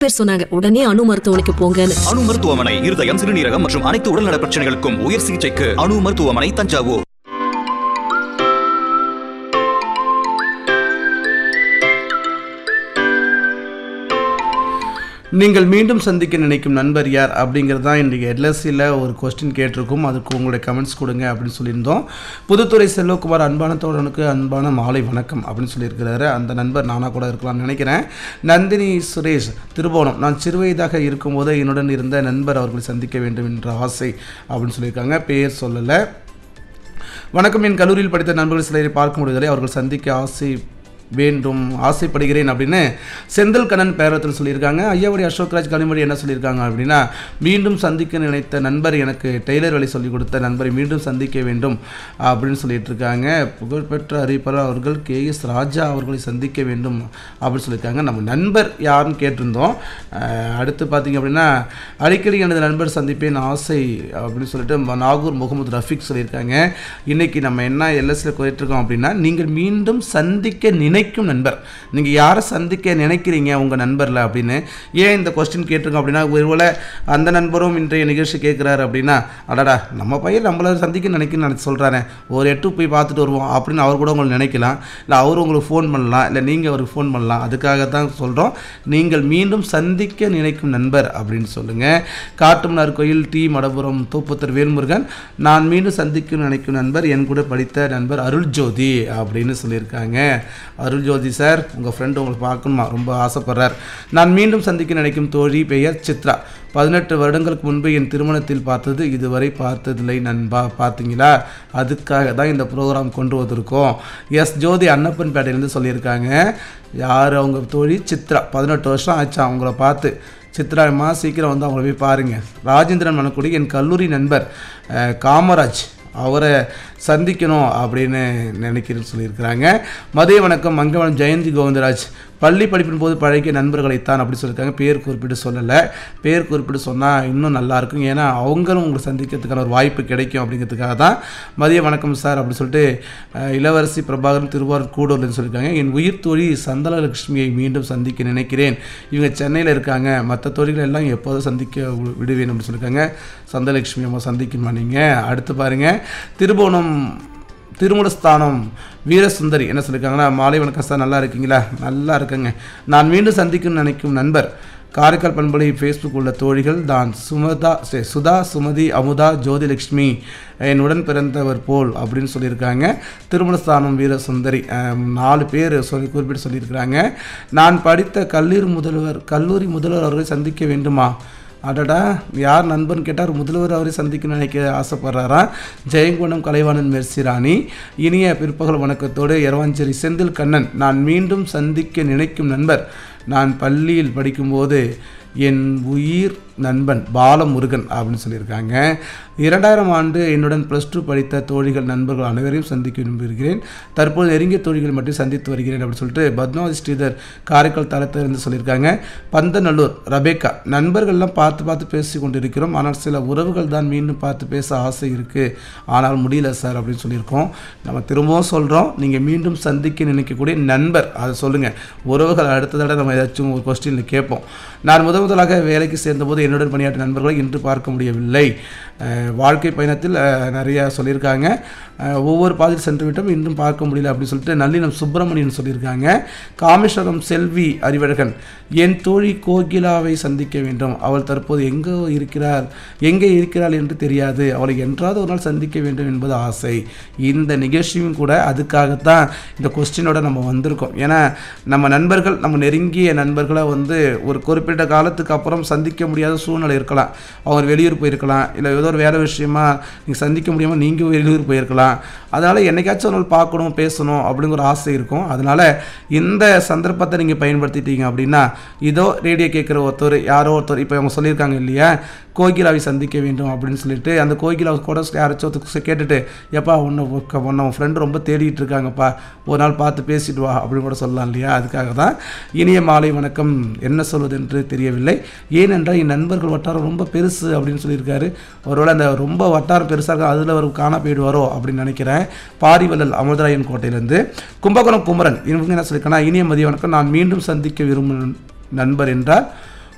பேர் சொன்னாங்க உடனே அணு மருத்துவமனைக்கு போங்கன்னு அணு மருத்துவமனை இருதயம் சிறுநீரகம் மற்றும் அனைத்து உடல்நல பிரச்சனைகளுக்கும் உயர் சிகிச்சைக்கு அணு மருத்துவமனை தஞ்சாவூர் நீங்கள் மீண்டும் சந்திக்க நினைக்கும் நண்பர் யார் அப்படிங்கிறது தான் இன்றைக்கி எல்எஸ்சியில் ஒரு கொஸ்டின் கேட்டிருக்கோம் அதுக்கு உங்களுடைய கமெண்ட்ஸ் கொடுங்க அப்படின்னு சொல்லியிருந்தோம் புதுத்துறை செல்வகுமார் அன்பான தோழனுக்கு அன்பான மாலை வணக்கம் அப்படின்னு சொல்லியிருக்கிறாரு அந்த நண்பர் நானாக கூட இருக்கலாம்னு நினைக்கிறேன் நந்தினி சுரேஷ் திருபுவனம் நான் சிறுவயதாக இருக்கும்போது என்னுடன் இருந்த நண்பர் அவர்களை சந்திக்க வேண்டும் என்ற ஆசை அப்படின்னு சொல்லியிருக்காங்க பேர் சொல்லலை வணக்கம் என் கல்லூரியில் படித்த நண்பர்கள் சிலரை பார்க்க முடிவதில்லை அவர்கள் சந்திக்க ஆசை வேண்டும் ஆசைப்படுகிறேன் அப்படின்னு செந்தில் கண்ணன் பேரத்தில் சொல்லியிருக்காங்க ஐயாவுடைய அசோக்ராஜ் கனிமொழி என்ன சொல்லியிருக்காங்க அப்படின்னா மீண்டும் சந்திக்க நினைத்த நண்பர் எனக்கு டெய்லர் வேலை சொல்லிக் கொடுத்த நண்பரை மீண்டும் சந்திக்க வேண்டும் அப்படின்னு சொல்லிட்டு இருக்காங்க புகழ்பெற்ற அறிவிப்பாளர் அவர்கள் கே எஸ் ராஜா அவர்களை சந்திக்க வேண்டும் அப்படின்னு சொல்லியிருக்காங்க நம்ம நண்பர் யாருன்னு கேட்டிருந்தோம் அஹ் அடுத்து பார்த்தீங்க அப்படின்னா அடிக்கடி எனது நண்பர் சந்திப்பேன் ஆசை அப்படின்னு சொல்லிட்டு ம- நாகூர் முகமது ரஃபீக் சொல்லியிருக்காங்க இன்னைக்கு நம்ம என்ன எல்எஸ்ல இருக்கோம் அப்படின்னா நீங்கள் மீண்டும் சந்திக்க நினைக்கும் நண்பர் நீங்கள் யாரை சந்திக்க நினைக்கிறீங்க உங்கள் நண்பரில் அப்படின்னு ஏன் இந்த கொஸ்டின் கேட்டிருக்கோம் அப்படின்னா ஒருவேளை அந்த நண்பரும் இன்றைய நிகழ்ச்சி கேட்குறாரு அப்படின்னா அடடா நம்ம பையன் நம்மளை சந்திக்க நினைக்க நினைச்சு சொல்கிறானே ஒரு எட்டு போய் பார்த்துட்டு வருவோம் அப்படின்னு அவர் கூட உங்களுக்கு நினைக்கலாம் இல்லை அவர் உங்களுக்கு ஃபோன் பண்ணலாம் இல்லை நீங்கள் அவருக்கு ஃபோன் பண்ணலாம் அதுக்காக தான் சொல்கிறோம் நீங்கள் மீண்டும் சந்திக்க நினைக்கும் நண்பர் அப்படின்னு சொல்லுங்கள் காட்டுமன்னார் கோயில் டி மடபுரம் தூப்புத்தர் வேல்முருகன் நான் மீண்டும் சந்திக்க நினைக்கும் நண்பர் என் கூட படித்த நண்பர் அருள் ஜோதி அப்படின்னு சொல்லியிருக்காங்க அருள் ஜோதி சார் உங்கள் ஃப்ரெண்டு உங்களை பார்க்கணுமா ரொம்ப ஆசைப்படுறார் நான் மீண்டும் சந்திக்க நினைக்கும் தோழி பெயர் சித்ரா பதினெட்டு வருடங்களுக்கு முன்பு என் திருமணத்தில் பார்த்தது இதுவரை பார்த்ததில்லை நண்பா பார்த்தீங்களா அதுக்காக தான் இந்த ப்ரோக்ராம் கொண்டு வந்திருக்கோம் எஸ் ஜோதி அன்னப்பன்பேட்டையிலேருந்து சொல்லியிருக்காங்க யார் அவங்க தோழி சித்ரா பதினெட்டு வருஷம் ஆச்சு அவங்கள பார்த்து சித்ராம்மா சீக்கிரம் வந்து அவங்கள போய் பாருங்கள் ராஜேந்திரன் மணக்குடி என் கல்லூரி நண்பர் அஹ், காமராஜ் அவரை சந்திக்கணும் அப்படின்னு நினைக்கிறேன்னு சொல்லியிருக்கிறாங்க மதிய வணக்கம் மங்கவனம் ஜெயந்தி கோவிந்தராஜ் பள்ளி படிப்பின் போது பழகிய நண்பர்களைத்தான் அப்படி சொல்லியிருக்காங்க பேர் குறிப்பிட்டு சொல்லலை பேர் குறிப்பிட்டு சொன்னால் இன்னும் நல்லா இருக்கும் ஏன்னா அவங்களும் உங்களை சந்திக்கிறதுக்கான ஒரு வாய்ப்பு கிடைக்கும் அப்படிங்கிறதுக்காக தான் மதிய வணக்கம் சார் அப்படி சொல்லிட்டு அஹ், இளவரசி பிரபாகரன் திருவாரூர் கூடூர்லேருந்து சொல்லியிருக்காங்க என் உயிர் தோழி சந்தனலட்சுமியை மீண்டும் சந்திக்க நினைக்கிறேன் இவங்க சென்னையில் இருக்காங்க மற்ற தொழில்கள் எல்லாம் எப்போதும் சந்திக்க வி- விடுவேன் அப்படின்னு சொல்லியிருக்காங்க சந்தலட்சுமி அம்மா சந்திக்கணுமா நீங்கள் அடுத்து பாருங்கள் திருபுவனம் திருமூலஸ்தானம் வீரசுந்தரி என்ன சொல்லியிருக்காங்கன்னா மாலை வணக்கம் சார் நல்லா இருக்கீங்களா நல்லா இருக்கேங்க நான் மீண்டும் சந்திக்கணும்னு நினைக்கும் நண்பர் காரைக்கால் பண்பலை ஃபேஸ்புக் உள்ள தோழிகள் தான் சுமதா சே- சுதா சுமதி அமுதா ஜோதிலட்சுமி என்னுடன் பிறந்தவர் போல் அப்படின்னு சொல்லியிருக்காங்க திருமணஸ்தானம் வீரசுந்தரி அஹ், நாலு பேர் சொல்லி குறிப்பிட்டு சொல்லியிருக்கிறாங்க நான் படித்த கல்லூரி முதல்வர் கல்லூரி முதல்வர் அவர்களை சந்திக்க வேண்டுமா அடடா யார் நண்பன் கேட்டார் முதல்வர் அவரை சந்திக்க நினைக்க ஆசைப்படுறாரா ஜெயங்குணம் கலைவாணன் மெர்சிராணி இனிய பிற்பகல் வணக்கத்தோடு எரவாஞ்சேரி செந்தில் கண்ணன் நான் மீண்டும் சந்திக்க நினைக்கும் நண்பர் நான் பள்ளியில் படிக்கும்போது என் உயிர் நண்பன் பாலமுருகன் அப்படின்னு சொல்லியிருக்காங்க இரண்டாயிரம் ஆண்டு என்னுடன் ப்ளஸ் டூ படித்த தோழிகள் நண்பர்கள் அனைவரையும் சந்திக்க விரும்புகிறேன் தற்போது நெருங்கிய தோழிகள் மட்டும் சந்தித்து வருகிறேன் அப்படின்னு சொல்லிட்டு பத்மாவதி ஸ்ரீதர் காரைக்கால் தளத்திலிருந்து சொல்லியிருக்காங்க பந்தநல்லூர் ரபேக்கா நண்பர்கள்லாம் பார்த்து பார்த்து பேசி கொண்டிருக்கிறோம் ஆனால் சில உறவுகள் தான் மீண்டும் பார்த்து பேச ஆசை இருக்குது ஆனால் முடியல சார் அப்படின்னு சொல்லியிருக்கோம் நம்ம திரும்பவும் சொல்கிறோம் நீங்கள் மீண்டும் சந்திக்க நினைக்கக்கூடிய நண்பர் அதை சொல்லுங்கள் உறவுகள் அடுத்த தடவை நம்ம ஏதாச்சும் ஒரு கொஸ்டினில் கேட்போம் நான் முதல் முதலாக வேலைக்கு சேர்ந்தபோது என்னுடன் பணியாற்றிய நண்பர்களை இன்று பார்க்க முடியவில்லை அஹ், வாழ்க்கை பயணத்தில் அஹ், நிறையா சொல்லியிருக்காங்க அஹ், ஒவ்வொரு பாதையில் சென்று விட்டோம் இன்னும் பார்க்க முடியல அப்படின்னு சொல்லிட்டு நல்லினம் சுப்பிரமணியன் சொல்லியிருக்காங்க காமேஸ்வரம் செல்வி அறிவழகன் என் தோழி கோகிலாவை சந்திக்க வேண்டும் அவள் தற்போது எங்கே இருக்கிறார் எங்கே இருக்கிறாள் என்று தெரியாது அவளை என்றாவது ஒரு நாள் சந்திக்க வேண்டும் என்பது ஆசை இந்த நிகழ்ச்சியும் கூட அதுக்காகத்தான் இந்த கொஸ்டினோட நம்ம வந்திருக்கோம் ஏன்னா நம்ம நண்பர்கள் நம்ம நெருங்கிய நண்பர்களை வந்து ஒரு குறிப்பிட்ட காலத்துக்கு அப்புறம் சந்திக்க முடியாத சூழ்நிலை இருக்கலாம் அவங்க வெளியூர் போயிருக்கலாம் இல்லை ஏதோ ஒரு வேலை விஷயமா நீங்கள் சந்திக்க முடியாமல் நீங்கள் வெளியூர் போயிருக்கலாம் அதனால் என்னைக்காச்சும் ஒரு நாள் பார்க்கணும் பேசணும் அப்படிங்கிற ஒரு ஆசை இருக்கும் அதனால் இந்த சந்தர்ப்பத்தை நீங்கள் பயன்படுத்திட்டீங்க அப்படின்னா இதோ ரேடியோ கேட்குற ஒருத்தர் யாரோ ஒருத்தர் இப்போ அவங்க சொல்லியிருக்காங்க இல்லையா கோகிலாவை சந்திக்க வேண்டும் அப்படின்னு சொல்லிட்டு அந்த கோகிலாவை கூட யாராச்சும் ஒருத்தர் கேட்டுட்டு எப்பா உன்னை உக்க- உன்னை உன் ஃப்ரெண்டு ரொம்ப தேடிட்டு இருக்காங்கப்பா ஒரு நாள் பார்த்து பேசிட்டு வா அப்படின்னு கூட சொல்லலாம் இல்லையா அதுக்காக தான் இனிய மாலை வணக்கம் என்ன சொல்வது என்று தெரியவில்லை ஏனென்றால் என் நண்பர்கள் வட்டாரம் ரொம்ப பெருசு அப்படின்னு சொல்லியிருக்காரு ஒருவேளை அந்த ரொம்ப வட்டாரம் பெருசாக இருக்கும் அதில் அவர் காண போயிடுவாரோ அப்படின்னு நினைக்கிறேன் பாரிவள்ளல் அமர்தராயன் கோட்டையிலேருந்து கும்பகோணம் குமரன் இவங்க என்ன சொல்லியிருக்காங்கன்னா இனிய மதிய வணக்கம் நான் மீண்டும் சந்திக்க விரும்பும் நண்பர் என்றால்